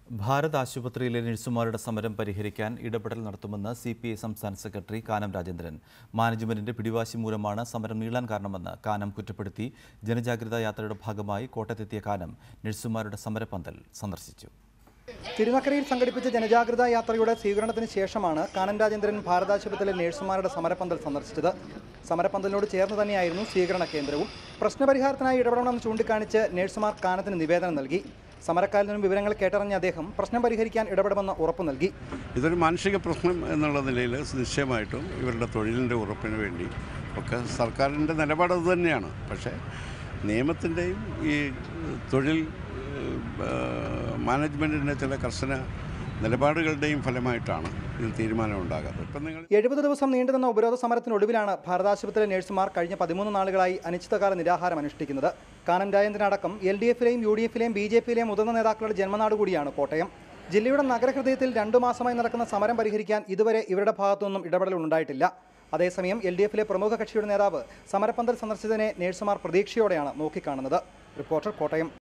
ഭാരത് ആശുപത്രിയിലെ നഴ്സുമാരുടെ സമരം പരിഹരിക്കാൻ ഇടപെടൽ നടത്തുമെന്ന് സി പി ഐ സംസ്ഥാന സെക്രട്ടറി കാനം രാജേന്ദ്രൻ മാനേജ്മെന്റിന്റെ പിടിവാശി മൂലമാണ് സമരം നീളാൻ കാരണമെന്ന് കാനം കുറ്റപ്പെടുത്തി ജനജാഗ്രതാ യാത്രയുടെ ഭാഗമായി കോട്ടയത്തെത്തിയ കാനം നഴ്സുമാരുടെ സമരപന്തൽ സന്ദർശിച്ചു തിരുനക്കരയിൽ സംഘടിപ്പിച്ച ജനജാഗ്രതാ യാത്രയുടെ സ്വീകരണത്തിന് ശേഷമാണ് കാനം രാജേന്ദ്രൻ ഭാരതാശുപത്രിയിലെ നഴ്സുമാരുടെ സമരപ്പന്തൽ സന്ദർശിച്ചത് സമരപ്പന്തലിനോട് ചേർന്ന് തന്നെയായിരുന്നു സ്വീകരണ കേന്ദ്രവും പ്രശ്നപരിഹാരത്തിനായി ഇടപെടണമെന്ന് ചൂണ്ടിക്കാണിച്ച് നഴ്സുമാർ കാനത്തിന് നിവേദനം നൽകി സമരക്കാരിൽ നിന്നും വിവരങ്ങൾ കേട്ടറിഞ്ഞ അദ്ദേഹം പ്രശ്നം പരിഹരിക്കാൻ ഇടപെടുമെന്ന് ഉറപ്പു നൽകി ഇതൊരു മാനുഷിക പ്രശ്നം എന്നുള്ള നിലയിൽ നിശ്ചയമായിട്ടും ഇവരുടെ തൊഴിലിൻ്റെ ഉറപ്പിന് വേണ്ടി ഒക്കെ സർക്കാരിൻ്റെ നിലപാട് അത് തന്നെയാണ് പക്ഷേ നിയമത്തിൻ്റെയും ഈ തൊഴിൽ മാനേജ്മെൻറ്റിൻ്റെ ചില കർശന നിലപാടുകളുടെയും ഫലമായിട്ടാണ് ഇതിന് തീരുമാനമുണ്ടാകാത്തത് ഇപ്പം നിങ്ങൾ എഴുപത് ദിവസം നീണ്ടുനിന്ന ഉപരോധ സമരത്തിനൊടുവിലാണ് ഭാരതാശുപത്രി നഴ്സുമാർ കഴിഞ്ഞ പതിമൂന്ന് നാളുകളായി അനിശ്ചിതകാല നിരാഹാരം അനുഷ്ഠിക്കുന്നത് കാനം രാജേന്ദ്രൻ അടക്കം എൽ ഡി എഫിലെയും യു ഡി എഫിലെയും ബി ജെ പിയിലെയും മുതിർന്ന നേതാക്കളുടെ ജന്മനാട് കൂടിയാണ് കോട്ടയം ജില്ലയുടെ നഗരഹൃദയത്തിൽ രണ്ടു മാസമായി നടക്കുന്ന സമരം പരിഹരിക്കാൻ ഇതുവരെ ഇവരുടെ ഭാഗത്തുനിന്നും ഇടപെടൽ ഉണ്ടായിട്ടില്ല അതേസമയം എൽ ഡി എഫിലെ പ്രമുഖ കക്ഷിയുടെ നേതാവ് സമരപ്പന്തൽ സന്ദർശിച്ചതിനെ നഴ്സുമാർ പ്രതീക്ഷയോടെയാണ് നോക്കിക്കാണുന്നത് റിപ്പോർട്ടർ കോട്ടയം